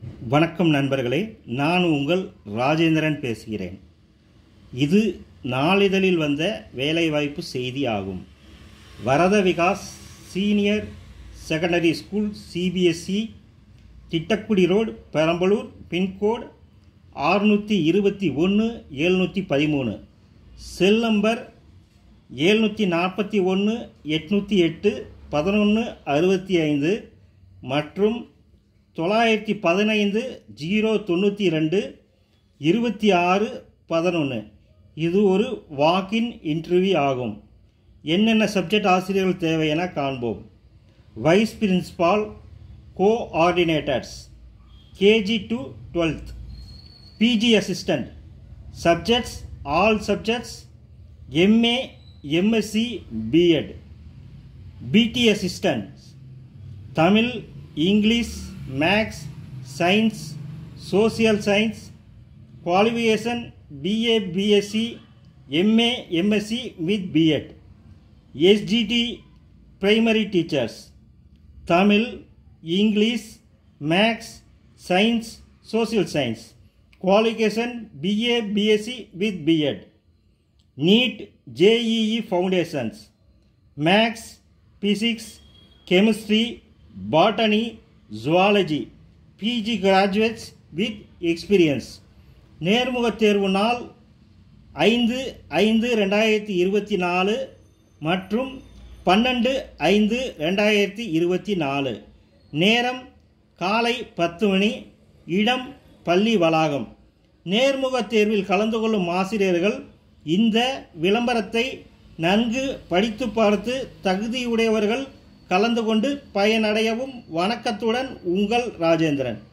வணக்கம் நண்பர்களே நான் உங்கள் ராஜேந்திரன் பேசுகிறேன் இது நாளிதழில் வந்த வேலைவாய்ப்பு செய்தி ஆகும் Varada Vikas senior secondary school CBSE Tittakudi road Perambalur pincode ஆறுநூற்றி இருபத்தி ஒன்று எழுநூற்றி பதிமூணு செல் நம்பர் ஏழ்நூற்றி நாற்பத்தி ஒன்று எட்நூற்றி எட்டு பதினொன்று அறுபத்தி ஐந்து மற்றும் தொள்ளாயிரத்தி பதினைந்து ஜீரோ தொண்ணூற்றி ரெண்டு இருபத்தி ஆறு பதினொன்று இது ஒரு வாக்கின் இன்டர்வியூ ஆகும் என்னென்ன சப்ஜெக்ட் ஆசிரியர்கள் தேவை என காண்போம் vice principal coordinators KG to twelfth PG assistant subjects all subjects MA MSc BEd BT assistant Tamil English maths science social science qualification BA BSc MA MSc with BEd SGT primary teachers Tamil English maths science social science qualification BA BSc with BEd NEET JEE foundations maths physics chemistry botany zoology PG graduates with experience நேர்முகத் தேர்வு நாள் ஐந்து ஐந்து ரெண்டாயிரத்தி இருபத்தி நாலு மற்றும் பன்னெண்டு ஐந்து ரெண்டாயிரத்தி இருபத்தி நாலு நேரம் காலை பத்து மணி இடம் பள்ளி வளாகம் நேர்முகத் தேர்வில் கலந்து கொள்ளும் ஆசிரியர்கள் இந்த விளம்பரத்தை நன்கு படித்து பார்த்து தகுதியுடையவர்கள் கலந்து கொண்டு பயனடையவும் வணக்கத்துடன் உங்கள் ராஜேந்திரன்